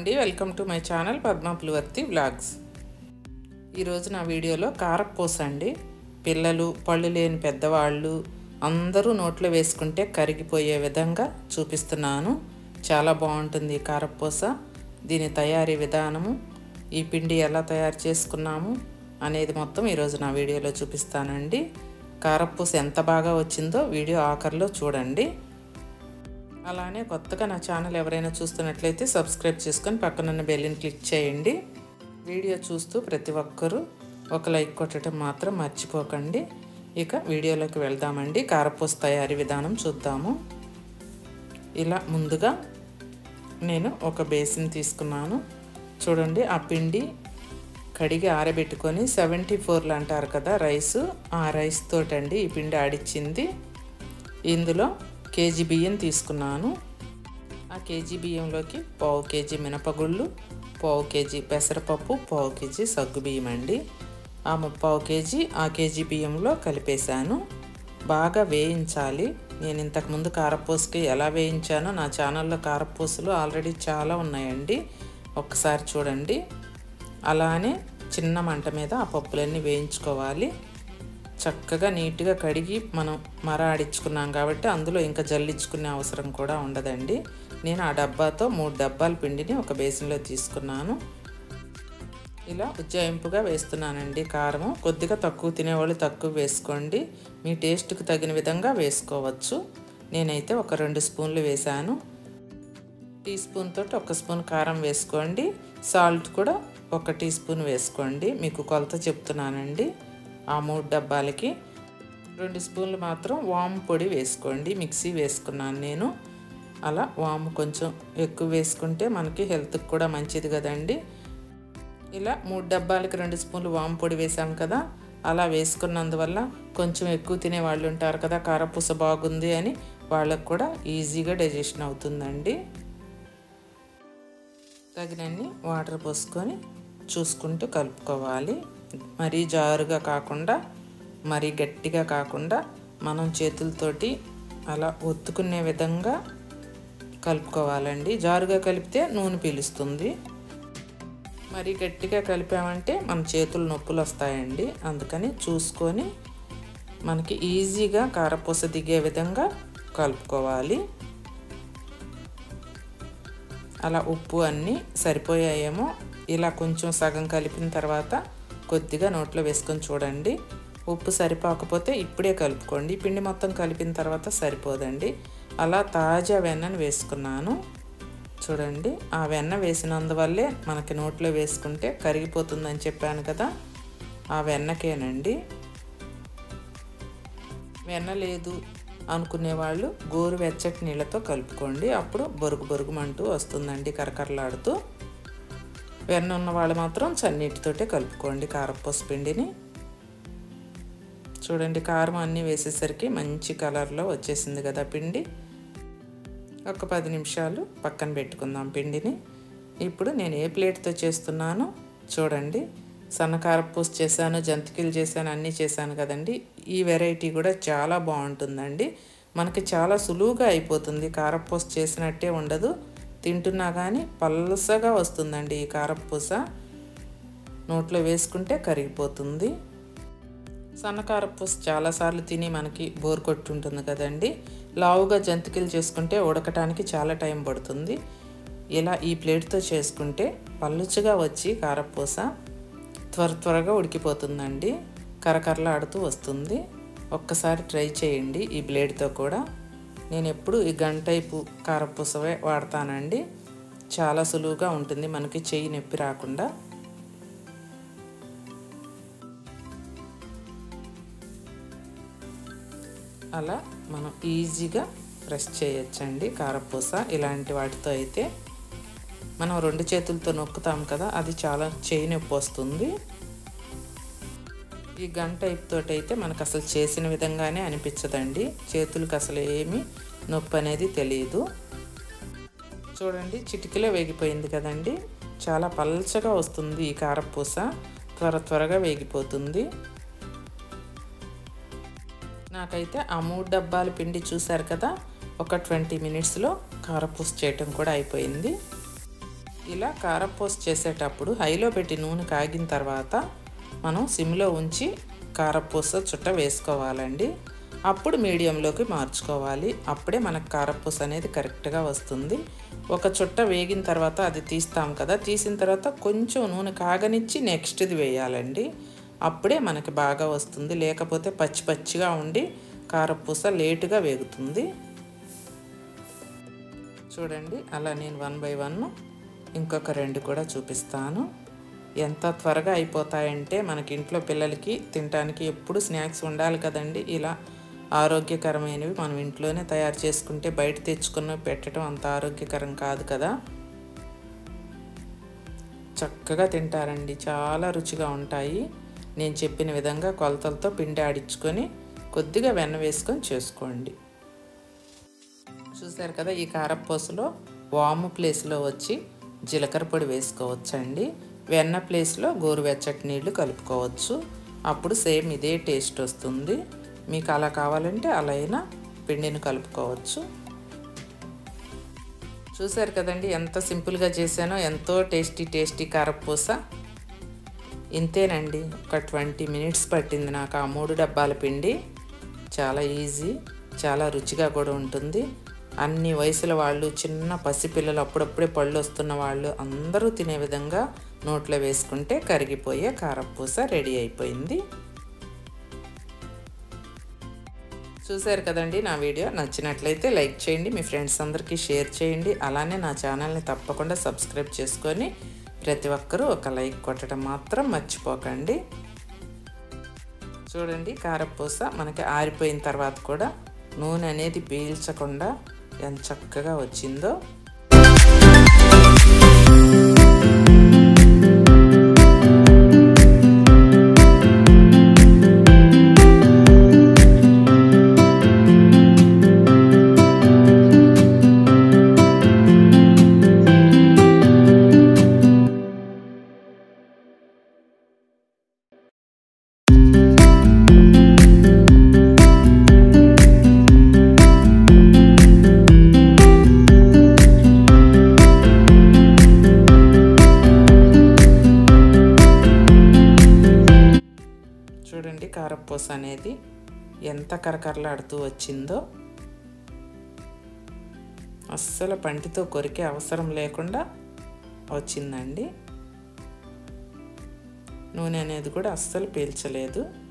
అండి welcome to my channel Padma Pulivarthi vlogs ఈరోజు నా వీడియోలో కారపూస అండి పిల్లలు పళ్ళు లేని పెద్దవాళ్ళు అందరూ నోట్లో వేసుకుంటే కరిగిపోయే విధంగా చూపిస్తున్నాను చాలా బాగుంటుంది ఈ కారపూస దీని తయారీ విధానము ఈ పిండి ఎలా తయారు చేసుకున్నాము అనేది మొత్తం ఈరోజు నా వీడియోలో చూపిస్తానండి కారపూస ఎంత బాగా వచ్చిందో వీడియో ఆఖరిలో చూడండి అలానే కొత్తగా నా ఛానల్ ఎవరైనా చూస్తున్నట్లయితే సబ్స్క్రైబ్ చేసుకొని పక్కనున్న బెల్లిని క్లిక్ చేయండి వీడియో చూస్తూ ప్రతి ఒక్కరూ ఒక లైక్ కొట్టడం మాత్రం మర్చిపోకండి ఇక వీడియోలోకి వెళ్దామండి కారపూస తయారీ విధానం చూద్దాము ఇలా ముందుగా నేను ఒక బేసిన్ తీసుకున్నాను చూడండి ఆ పిండి కడిగి ఆరబెట్టుకొని సెవెంటీ ఫోర్లు అంటారు కదా రైస్ ఆ రైస్ తోటండి ఈ పిండి ఆడిచ్చింది ఇందులో కేజీ బియ్యం తీసుకున్నాను ఆ కేజీ బియ్యంలోకి పావు కేజీ మినపగుళ్ళు పావు కేజీ పెసరపప్పు పావు కేజీ సగ్గు బియ్యం అండి ఆ ముప్పావు కేజీ ఆ కేజీ బియ్యంలో కలిపేశాను బాగా వేయించాలి నేను ఇంతకుముందు కారపూసకి ఎలా వేయించానో నా ఛానల్లో కారపూసలు ఆల్రెడీ చాలా ఉన్నాయండి ఒక్కసారి చూడండి అలానే చిన్న మంట మీద ఆ పప్పులన్నీ వేయించుకోవాలి చక్కగా నీట్గా కడిగి మనం మర ఆడించుకున్నాం కాబట్టి అందులో ఇంకా జల్లించుకునే అవసరం కూడా ఉండదండి నేను ఆ డబ్బాతో మూడు డబ్బాల పిండిని ఒక బేసిన్లో తీసుకున్నాను ఇలా ఉజ్జాయింపుగా వేస్తున్నానండి కారము కొద్దిగా తక్కువ తినేవాళ్ళు తక్కువ వేసుకోండి మీ టేస్ట్కి తగిన విధంగా వేసుకోవచ్చు నేనైతే ఒక రెండు స్పూన్లు వేశాను టీ స్పూన్ తోటి ఒక స్పూన్ కారం వేసుకోండి సాల్ట్ కూడా ఒక టీ స్పూన్ వేసుకోండి మీకు కొలత చెప్తున్నానండి ఆ మూడు డబ్బాలకి రెండు స్పూన్లు మాత్రం వాము పొడి వేసుకోండి మిక్సీ వేసుకున్నాను నేను అలా వాము కొంచెం ఎక్కువ వేసుకుంటే మనకి హెల్త్కి కూడా మంచిది కదండి ఇలా మూడు డబ్బాలకి రెండు స్పూన్లు వాము పొడి వేసాం కదా అలా వేసుకున్నందువల్ల కొంచెం ఎక్కువ తినే వాళ్ళు ఉంటారు కదా కారపూస బాగుంది అని వాళ్ళకు కూడా ఈజీగా డైజెషన్ అవుతుందండి తగినన్ని వాటర్ పోసుకొని చూసుకుంటూ కలుపుకోవాలి మరీ జారుగా కాకుండా మరీ గట్టిగా కాకుండా మనం చేతులతోటి అలా ఒత్తుకునే విధంగా కలుపుకోవాలండి జారుగా కలిపితే నూనె పీలుస్తుంది మరి గట్టిగా కలిపామంటే మన చేతులు నొప్పులు వస్తాయండి అందుకని చూసుకొని మనకి ఈజీగా కారపూస దిగే విధంగా కలుపుకోవాలి అలా ఉప్పు అన్నీ సరిపోయాయేమో ఇలా కొంచెం సగం కలిపిన తర్వాత కొద్దిగా నోట్లో వేసుకొని చూడండి ఉప్పు సరిపోకపోతే ఇప్పుడే కలుపుకోండి పిండి మొత్తం కలిపిన తర్వాత సరిపోదండి అలా తాజా వెన్నను వేసుకున్నాను చూడండి ఆ వెన్న వేసినందువల్లే మనకి నోట్లో వేసుకుంటే కరిగిపోతుందని చెప్పాను కదా ఆ వెన్నకేనండి వెన్న లేదు అనుకునే వాళ్ళు గోరు వెచ్చటి నీళ్ళతో కలుపుకోండి అప్పుడు బొరుగు బొరుగుమంటూ వస్తుందండి కరకరలాడుతూ వెన్న ఉన్న వాళ్ళు మాత్రం చన్నీటితోటే కలుపుకోండి కారపూస పిండిని చూడండి కారం అన్నీ వేసేసరికి మంచి కలర్లో వచ్చేసింది కదా పిండి ఒక పది నిమిషాలు పక్కన పెట్టుకుందాం పిండిని ఇప్పుడు నేను ఏ ప్లేట్తో చేస్తున్నానో చూడండి సన్నకారపూస చేశాను జంతికలు చేశాను అన్నీ చేశాను కదండి ఈ వెరైటీ కూడా చాలా బాగుంటుందండి మనకి చాలా సులువుగా అయిపోతుంది కారపూస చేసినట్టే ఉండదు తింటున్నా కానీ పల్సగా వస్తుందండి ఈ కారపూస నోట్లో వేసుకుంటే కరిగిపోతుంది సన్నకారపూస చాలాసార్లు తిని మనకి బోర్ కొట్టుంటుంది కదండి లావుగా జంతికలు చేసుకుంటే ఉడకటానికి చాలా టైం పడుతుంది ఇలా ఈ ప్లేట్తో చేసుకుంటే పల్లుచుగా వచ్చి కారపూస త్వర త్వరగా ఉడికిపోతుందండి కరకరలాడుతూ వస్తుంది ఒక్కసారి ట్రై చేయండి ఈ బ్లేడ్తో కూడా నేను ఎప్పుడు ఈ గంటైపు కారపూసవే వాడతానండి చాలా సులువుగా ఉంటుంది మనకి చెయ్యి నొప్పి రాకుండా అలా మనం ఈజీగా ప్రెస్ చేయొచ్చండి కారపూస ఇలాంటి వాటితో అయితే మనం రెండు చేతులతో నొక్కుతాం కదా అది చాలా చేయి నొప్పి వస్తుంది ఈ గన్ టైప్ తోటి అయితే మనకు అసలు చేసిన విధంగానే అనిపించదండి చేతులకు అసలు ఏమీ నొప్పి అనేది తెలియదు చూడండి చిటికలో వేగిపోయింది కదండి చాలా పల్చగా వస్తుంది ఈ కారపూస త్వర త్వరగా వేగిపోతుంది నాకైతే ఆ మూడు డబ్బాల పిండి చూశారు కదా ఒక ట్వంటీ మినిట్స్లో కారపూస చేయటం కూడా అయిపోయింది ఇలా కారపూస చేసేటప్పుడు హైలో పెట్టి నూనె కాగిన తర్వాత మనం సిమ్లో ఉంచి కారపూస చుట్ట వేసుకోవాలండి అప్పుడు మీడియంలోకి మార్చుకోవాలి అప్పుడే మనకు కారపూస అనేది కరెక్ట్గా వస్తుంది ఒక చుట్ట వేగిన తర్వాత అది తీస్తాం కదా తీసిన తర్వాత కొంచెం నూనె కాగనిచ్చి నెక్స్ట్ది వేయాలండి అప్పుడే మనకి బాగా వస్తుంది లేకపోతే పచ్చి పచ్చిగా ఉండి కారపూస లేటుగా వేగుతుంది చూడండి అలా నేను వన్ బై వన్ ఇంకొక రెండు కూడా చూపిస్తాను ఎంత త్వరగా అయిపోతాయంటే మనకి ఇంట్లో పిల్లలకి తినడానికి ఎప్పుడు స్నాక్స్ ఉండాలి కదండి ఇలా ఆరోగ్యకరమైనవి మనం ఇంట్లోనే తయారు చేసుకుంటే బయట తెచ్చుకున్న పెట్టడం అంత ఆరోగ్యకరం కాదు కదా చక్కగా తింటారండి చాలా రుచిగా ఉంటాయి నేను చెప్పిన విధంగా కొలతలతో పిండి ఆడించుకొని కొద్దిగా వెన్న వేసుకొని చేసుకోండి చూసారు కదా ఈ కారపూసలో వాము ప్లేస్లో వచ్చి జీలకర్ర పొడి వేసుకోవచ్చండి వెన్న ప్లేస్లో గోరువెచ్చటి నీళ్లు కలుపుకోవచ్చు అప్పుడు సేమ్ ఇదే టేస్ట్ వస్తుంది మీకు అలా కావాలంటే అలా అయినా పిండిని కలుపుకోవచ్చు చూసారు కదండి ఎంత సింపుల్గా చేశానో ఎంతో టేస్టీ టేస్టీ కారపూస ఇంతేనండి ఒక ట్వంటీ మినిట్స్ పట్టింది నాకు ఆ మూడు డబ్బాల పిండి చాలా ఈజీ చాలా రుచిగా కూడా ఉంటుంది అన్ని వయసుల వాళ్ళు చిన్న పసిపిల్లలు అప్పుడప్పుడే పళ్ళు వస్తున్న వాళ్ళు అందరూ తినే విధంగా నోట్లో వేసుకుంటే కరిగిపోయే కారపూస రెడీ అయిపోయింది చూశారు కదండి నా వీడియో నచ్చినట్లయితే లైక్ చేయండి మీ ఫ్రెండ్స్ అందరికీ షేర్ చేయండి అలానే నా ఛానల్ని తప్పకుండా సబ్స్క్రైబ్ చేసుకొని ప్రతి ఒక్కరూ ఒక లైక్ కొట్టడం మాత్రం మర్చిపోకండి చూడండి కారపూస మనకి ఆరిపోయిన తర్వాత కూడా నూనె అనేది పీల్చకుండా ఎంత చక్కగా వచ్చిందో చూడండి కారపూస అనేది ఎంత కరకరలాడుతూ వచ్చిందో అస్సలు పంటితో కొరికే అవసరం లేకుండా వచ్చిందండి నూనె అనేది కూడా అస్సలు పీల్చలేదు